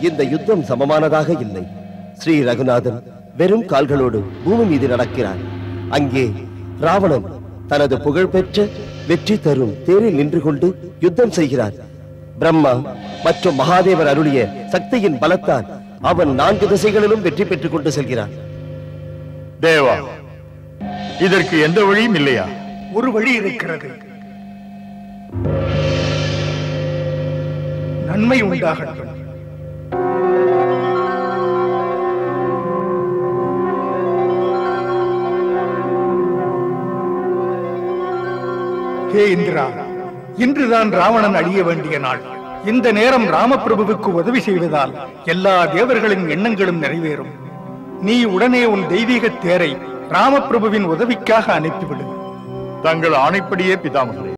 இந்த யுத்தம் சமமானதாக இல்லை ஸ்ரீ ரகுநாதன் வெறும் கால்களோடு பூமி மீது நடக்கிறார் அங்கே ராவணன் தனது புகழ்பெற்ற வெற்றி தரும் தேரில் நின்று கொண்டு யுத்தம் செய்கிறார் பிரம்மா மற்றும் மகாதேவர் அருளிய சக்தியின் பலத்தால் அவன் நான்கு திசைகளிலும் வெற்றி பெற்றுக் கொண்டு செல்கிறான் தேவா இதற்கு எந்த வழியும் இல்லையா ஒரு வழி இருக்கிறது நன்மை உண்டாகட்டும் ஹே இந்திரா இன்றுதான் ராவணன் அழிய வேண்டிய நாள் இந்த நேரம் ராமபிரபுவுக்கு உதவி செய்வதால் எல்லா தேவர்களின் எண்ணங்களும் நிறைவேறும் நீ உடனே உன் தெய்வீக தேரை ராமபிரபுவின் உதவிக்காக அனுப்பிவிடு தங்கள் ஆணைப்படியே பிதாமகரே